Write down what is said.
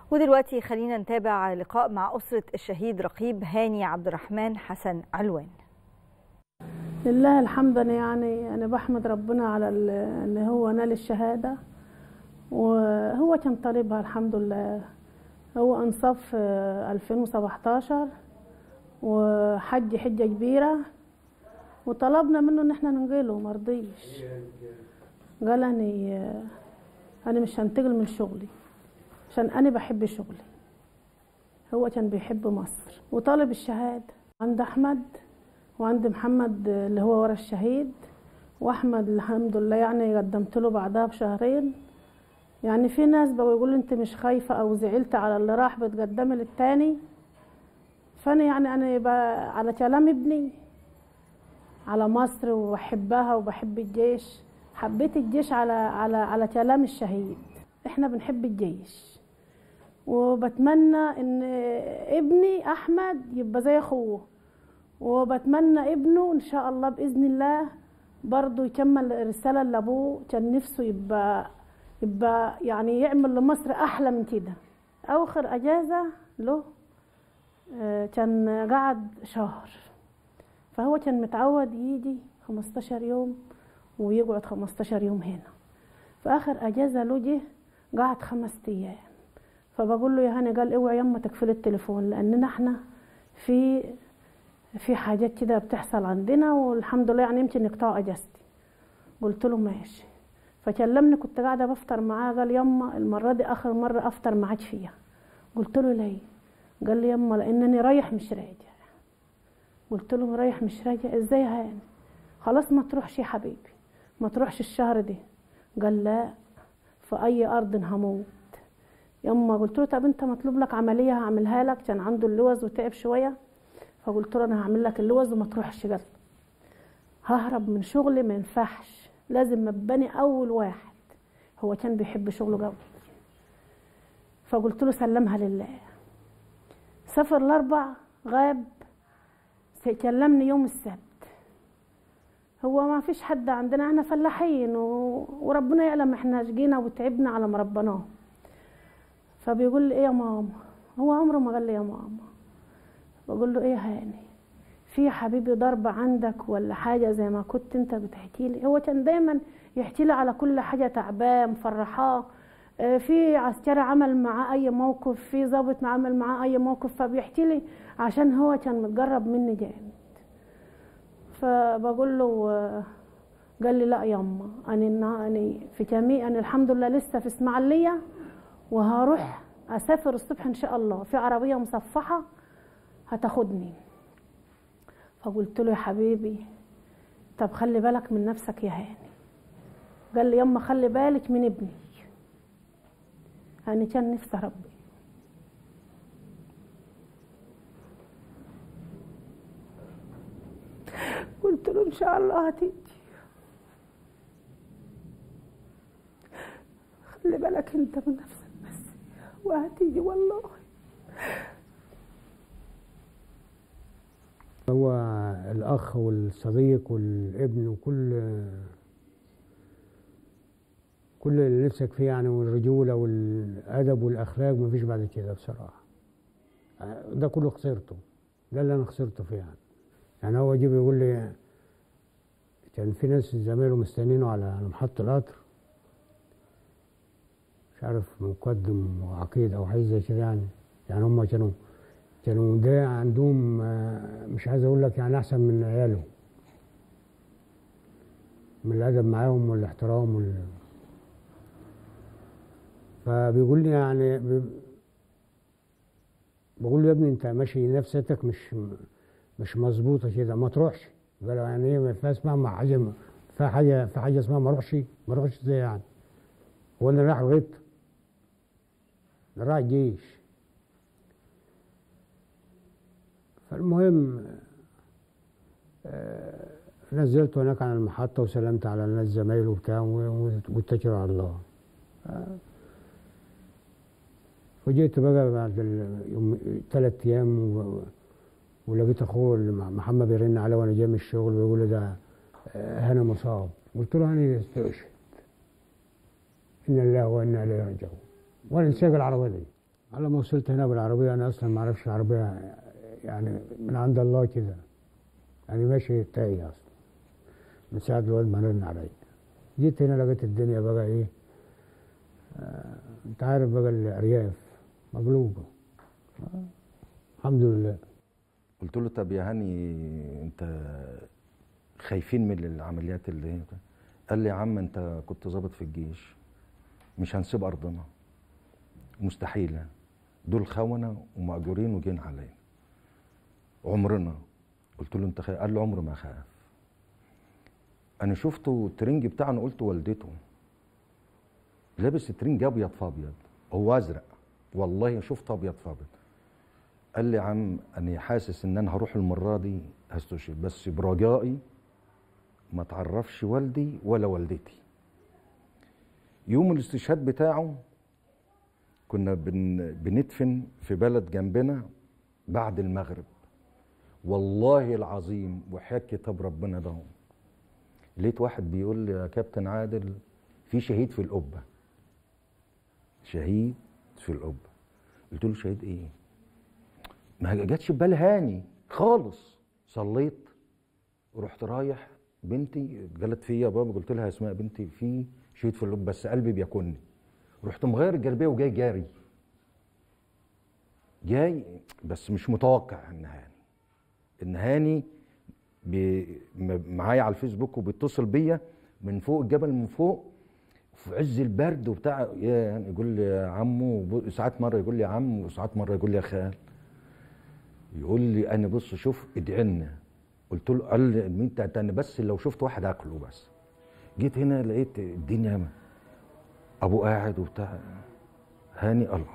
ودلوقتي خلينا نتابع لقاء مع أسرة الشهيد رقيب هاني عبد الرحمن حسن علوان لله الحمد أنا يعني أنا بحمد ربنا على ال- إن هو نال الشهادة وهو كان طالبها الحمد لله هو انصاف في 2017 وحج حجة كبيرة وطلبنا منه إن احنا ننقله مرضيش قال أنا أنا مش هنتقل من شغلي عشان أنا بحب شغلي هو كان بيحب مصر وطالب الشهادة عند أحمد وعند محمد اللي هو ورا الشهيد واحمد الحمد لله يعني قدمت له بعدها بشهرين يعني في ناس بقوا يقولوا انت مش خايفه او زعلت على اللي راح بتقدمي للتاني فانا يعني انا بقى على كلام ابني على مصر وبحبها وبحب الجيش حبيت الجيش على على على كلام الشهيد احنا بنحب الجيش وبتمنى ان ابني احمد يبقى زي اخوه وبتمنى ابنه ان شاء الله باذن الله برضه يكمل الرساله اللي ابوه كان نفسه يبقى يبقى يعني يعمل لمصر احلى من كده اخر اجازه له آه، كان قعد شهر فهو كان متعود يجي 15 يوم ويقعد 15 يوم هنا فاخر اجازه له جه قعد خمس ايام فبقول له يا هاني قال اوعي يما تقفل التليفون لاننا احنا في في حاجات كده بتحصل عندنا والحمد لله يعني يمكن يقطعوا اجازتي قلت له ماشي فكلمني كنت قاعده بفطر معاه قال يما المره دي اخر مره افطر معاك فيها قلت له ليه قال لي يما لانني رايح مش راجع قلت له مريح مش راجع ازاي يا هاني خلاص ما تروحش يا حبيبي ما تروحش الشهر ده قال لا في اي ارض هموت يما قلت له طب انت مطلوب لك عمليه هعملها لك كان عنده اللوز وتعب شويه فقلت له انا هعمل لك اللوز وما تروحش قال ههرب من شغلي ما ينفعش لازم اباني اول واحد هو كان بيحب شغله قوي فقلت له سلمها لله سافر الاربع غاب كلمني يوم السبت هو ما فيش حد عندنا احنا فلاحين و... وربنا يعلم احنا جينا وتعبنا على ما ربناه فبيقول لي ايه يا ماما هو عمره ما قال لي يا ماما بقول له ايه يا هاني في حبيبي ضرب عندك ولا حاجه زي ما كنت انت بتحكي لي هو كان دايما يحكي لي على كل حاجه تعباه مفرحاه آه، في عسكري عمل معاه اي موقف في ضابط عمل معاه اي موقف فبيحكي لي عشان هو كان متجرب مني جامد فبقول له آه، قال لي لا يما انا انا في جميع انا الحمد لله لسه في اسماعيليه وهروح اسافر الصبح ان شاء الله في عربيه مصفحه هتاخدني فقلت له يا حبيبي طب خلي بالك من نفسك يا هاني قال لي يما خلي بالك من ابني يعني كان نفسي ربي قلت له ان شاء الله هتيجي خلي بالك انت من نفسك بس وهتيجي والله هو الأخ والصديق والابن وكل كل اللي نفسك فيه يعني والرجولة والأدب والأخلاق مفيش بعد كده بصراحة ده كله خسرته ده اللي أنا خسرته فيه يعني يعني هو جه بيقول لي كان في ناس زمايله مستنينه على على محطة القطر مش عارف مقدم وعقيد أو حاجة زي كده يعني يعني هم كانوا كانوا ده عندهم آه، مش عايز اقول لك يعني احسن من عياله من الادب معاهم والاحترام وال فبيقول لي يعني بي- بقول له يا ابني انت ماشي نفسيتك مش مش مظبوطه كده ما تروحش قال له يعني ايه ما فيها اسمها مع حاجه في حاجه في حاجه اسمها ما اروحش ما اروحش ازاي يعني هو انا رايح الغيط ده رايح الجيش فالمهم آه، نزلت هناك على المحطة وسلمت على الناس زمايله وبتاع و- واتكل على الله آه، وجيت بقى بعد ال- يوم ثلاث أيام و- ولقيت أخوه اللي مع- محمد بيرن عليه وأنا جاي من الشغل ويقول لي ده آه، هنا مصاب قلت له هاني استشهد إن الله وإنا إليه راجعون وأنا نسيق العربية دي على ما وصلت هنا بالعربيه انا اصلا ما اعرفش العربيه يعني من عند الله كده يعني ماشي تايه اصلا من ساعه الواد ما رن عليا جيت هنا لقيت الدنيا بقى ايه آه انت عارف بقى الارياف مقلوبه آه الحمد لله قلت له طب يا هاني انت خايفين من العمليات اللي هي قال لي يا عم انت كنت ظابط في الجيش مش هنسيب ارضنا مستحيله دول خونه ومأجورين وجين علينا عمرنا قلت له انت خايف قال لي عمري ما خاف انا شفته الترنج بتاعنا قلت والدته لابس ترنج ابيض في ابيض هو ازرق والله شفته ابيض في ابيض قال لي يا عم انا حاسس ان انا هروح المره دي هستشهد بس برجائي ما تعرفش والدي ولا والدتي يوم الاستشهاد بتاعه كنا بن بندفن في بلد جنبنا بعد المغرب والله العظيم وحياة كتاب ربنا ده لقيت واحد بيقول لي يا كابتن عادل في شهيد في القبة شهيد في القبة قلت له شهيد ايه ما جاتش في بالي هاني خالص صليت ورحت رايح بنتي جلت فيا يا بابا قلت لها يا اسماء بنتي في شهيد في اللب بس قلبي بيكني رحت مغير الجلبيه وجاي جاري جاي بس مش متوقع ان هاني ان هاني بي- م- معايا على الفيسبوك وبيتصل بيا من فوق الجبل من فوق في عز البرد وبتاع يا يعني يقول لي يا عمو وب- ساعات مره يقول لي يا عم وساعات مره يقول لي يا خال يقول لي انا بص شوف ادعي لنا قلت له قال لي انت انت انا بس لو شفت واحد اكله بس جيت هنا لقيت الدنيا ابو قاعد وبتاع هاني الله